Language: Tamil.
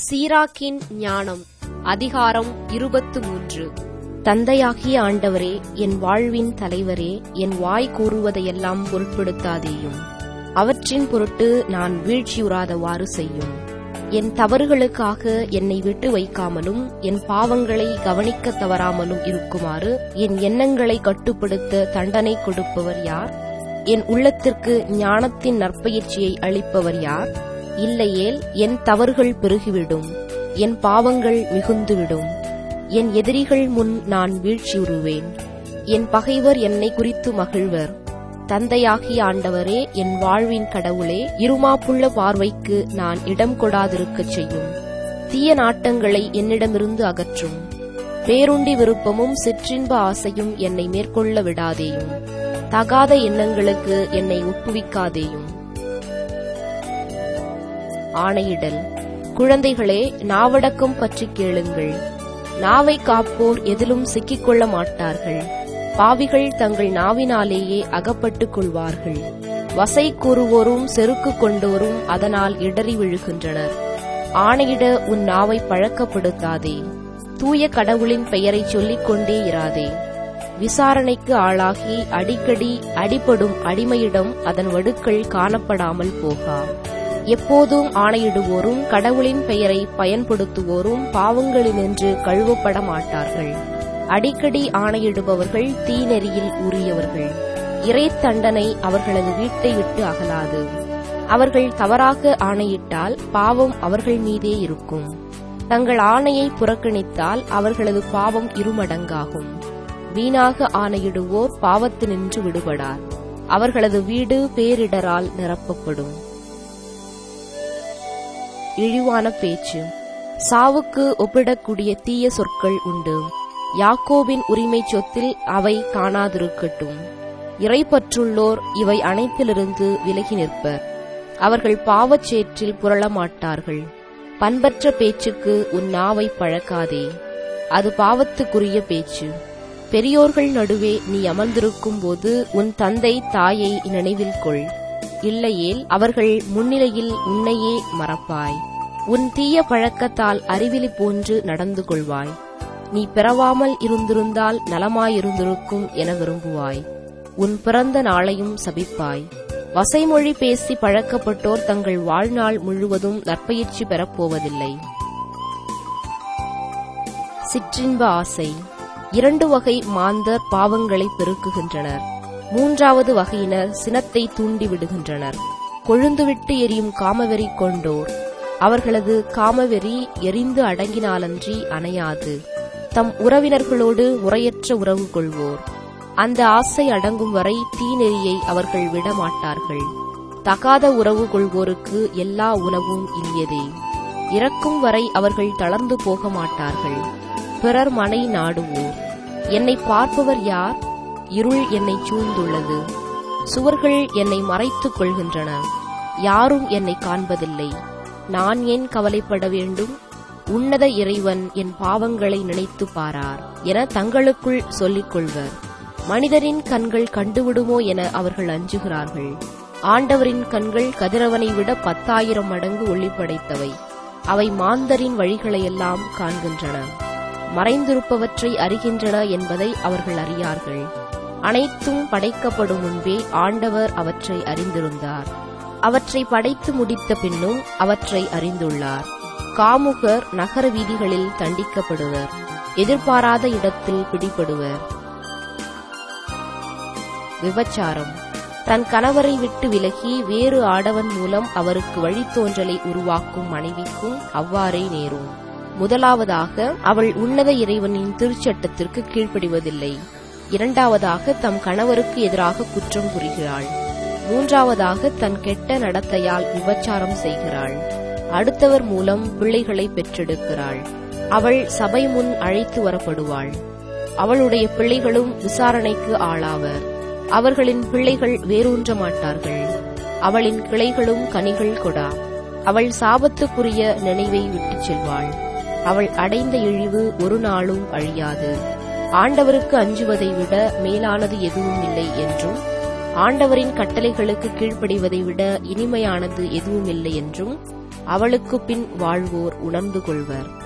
சீராக்கின் ஞானம் அதிகாரம் இருபத்து மூன்று தந்தையாகிய ஆண்டவரே என் வாழ்வின் தலைவரே என் வாய் கூறுவதையெல்லாம் பொருட்படுத்தாதேயும் அவற்றின் பொருட்டு நான் வீழ்ச்சியுறாதவாறு செய்யும் என் தவறுகளுக்காக என்னை விட்டு வைக்காமலும் என் பாவங்களை கவனிக்க தவறாமலும் இருக்குமாறு என் எண்ணங்களை கட்டுப்படுத்த தண்டனை கொடுப்பவர் யார் என் உள்ளத்திற்கு ஞானத்தின் நற்பயிற்சியை அளிப்பவர் யார் இல்லையேல் என் தவறுகள் பெருகிவிடும் என் பாவங்கள் மிகுந்துவிடும் என் எதிரிகள் முன் நான் வீழ்ச்சியுறுவேன் என் பகைவர் என்னை குறித்து மகிழ்வர் தந்தையாகிய ஆண்டவரே என் வாழ்வின் கடவுளே இருமாப்புள்ள பார்வைக்கு நான் இடம் கொடாதிருக்கச் செய்யும் தீய நாட்டங்களை என்னிடமிருந்து அகற்றும் பேருண்டி விருப்பமும் சிற்றின்ப ஆசையும் என்னை மேற்கொள்ள விடாதேயும் தகாத எண்ணங்களுக்கு என்னை ஒப்புவிக்காதேயும் ஆணையிடல் குழந்தைகளே நாவடக்கம் பற்றி கேளுங்கள் நாவை காப்போர் எதிலும் சிக்கிக்கொள்ள மாட்டார்கள் பாவிகள் தங்கள் நாவினாலேயே அகப்பட்டுக் கொள்வார்கள் வசை கூறுவோரும் செருக்கு கொண்டோரும் அதனால் இடறி விழுகின்றனர் ஆணையிட உன் நாவை பழக்கப்படுத்தாதே தூய கடவுளின் பெயரைச் சொல்லிக் கொண்டே இராதே விசாரணைக்கு ஆளாகி அடிக்கடி அடிபடும் அடிமையிடம் அதன் வடுக்கள் காணப்படாமல் போகா எப்போதும் ஆணையிடுவோரும் கடவுளின் பெயரை பயன்படுத்துவோரும் பாவங்களினின்று கழுவப்பட மாட்டார்கள் அடிக்கடி ஆணையிடுபவர்கள் தீநெறியில் ஊறியவர்கள் இறை தண்டனை அவர்களது வீட்டை விட்டு அகலாது அவர்கள் தவறாக ஆணையிட்டால் பாவம் அவர்கள் மீதே இருக்கும் தங்கள் ஆணையை புறக்கணித்தால் அவர்களது பாவம் இருமடங்காகும் வீணாக ஆணையிடுவோர் பாவத்தினின்று விடுபடார் அவர்களது வீடு பேரிடரால் நிரப்பப்படும் இழிவான பேச்சு சாவுக்கு ஒப்பிடக்கூடிய தீய சொற்கள் உண்டு யாக்கோபின் உரிமை சொத்தில் அவை காணாதிருக்கட்டும் இறைப்பற்றுள்ளோர் இவை அனைத்திலிருந்து விலகி நிற்பர் அவர்கள் பாவச்சேற்றில் புரளமாட்டார்கள் பண்பற்ற பேச்சுக்கு உன் நாவை பழக்காதே அது பாவத்துக்குரிய பேச்சு பெரியோர்கள் நடுவே நீ அமர்ந்திருக்கும் போது உன் தந்தை தாயை நினைவில் கொள் இல்லையேல் அவர்கள் முன்னிலையில் உன்னையே மறப்பாய் உன் தீய பழக்கத்தால் அறிவிலி போன்று நடந்து கொள்வாய் நீ பிறவாமல் இருந்திருந்தால் நலமாயிருந்திருக்கும் என விரும்புவாய் உன் பிறந்த நாளையும் சபிப்பாய் வசைமொழி பேசி பழக்கப்பட்டோர் தங்கள் வாழ்நாள் முழுவதும் நற்பயிற்சி பெறப்போவதில்லை சிற்றின்ப ஆசை இரண்டு வகை மாந்தர் பாவங்களை பெருக்குகின்றனர் மூன்றாவது வகையினர் சினத்தை தூண்டிவிடுகின்றனர் கொழுந்துவிட்டு எரியும் காமவெறி கொண்டோர் அவர்களது காமவெறி எரிந்து அடங்கினாலன்றி அணையாது தம் உறவினர்களோடு முறையற்ற உறவு கொள்வோர் அந்த ஆசை அடங்கும் வரை தீநெறியை அவர்கள் விடமாட்டார்கள் தகாத உறவு கொள்வோருக்கு எல்லா உணவும் இனியதே இறக்கும் வரை அவர்கள் தளர்ந்து போக மாட்டார்கள் பிறர் மனை நாடுவோர் என்னை பார்ப்பவர் யார் இருள் என்னை சூழ்ந்துள்ளது சுவர்கள் என்னை மறைத்துக் கொள்கின்றன யாரும் என்னை காண்பதில்லை நான் ஏன் கவலைப்பட வேண்டும் உன்னத இறைவன் என் பாவங்களை நினைத்து பாரார் என தங்களுக்குள் சொல்லிக் கொள்வர் மனிதரின் கண்கள் கண்டுவிடுமோ என அவர்கள் அஞ்சுகிறார்கள் ஆண்டவரின் கண்கள் கதிரவனை விட பத்தாயிரம் மடங்கு ஒளி படைத்தவை அவை மாந்தரின் வழிகளையெல்லாம் காண்கின்றன மறைந்திருப்பவற்றை அறிகின்றன என்பதை அவர்கள் அறியார்கள் அனைத்தும் படைக்கப்படும் முன்பே ஆண்டவர் அவற்றை அறிந்திருந்தார் அவற்றை படைத்து முடித்த பின்னும் அவற்றை அறிந்துள்ளார் காமுகர் நகர வீதிகளில் தண்டிக்கப்படுவர் எதிர்பாராத இடத்தில் பிடிபடுவர் விபச்சாரம் தன் கணவரை விட்டு விலகி வேறு ஆடவன் மூலம் அவருக்கு வழித்தோன்றலை உருவாக்கும் மனைவிக்கும் அவ்வாறே நேரும் முதலாவதாக அவள் உன்னத இறைவனின் திருச்சட்டத்திற்கு கீழ்ப்படிவதில்லை இரண்டாவதாக தம் கணவருக்கு எதிராக குற்றம் புரிகிறாள் மூன்றாவதாக தன் கெட்ட நடத்தையால் விபச்சாரம் செய்கிறாள் அடுத்தவர் மூலம் பிள்ளைகளை பெற்றெடுக்கிறாள் அவள் சபை முன் அழைத்து வரப்படுவாள் அவளுடைய பிள்ளைகளும் விசாரணைக்கு ஆளாவர் அவர்களின் பிள்ளைகள் வேரூன்ற மாட்டார்கள் அவளின் கிளைகளும் கனிகள் கொடா அவள் சாபத்துக்குரிய நினைவை விட்டுச் செல்வாள் அவள் அடைந்த இழிவு ஒரு நாளும் அழியாது ஆண்டவருக்கு அஞ்சுவதை விட மேலானது எதுவும் இல்லை என்றும் ஆண்டவரின் கட்டளைகளுக்கு கீழ்ப்படிவதை விட இனிமையானது எதுவும் இல்லை என்றும் அவளுக்கு பின் வாழ்வோர் உணர்ந்து கொள்வர்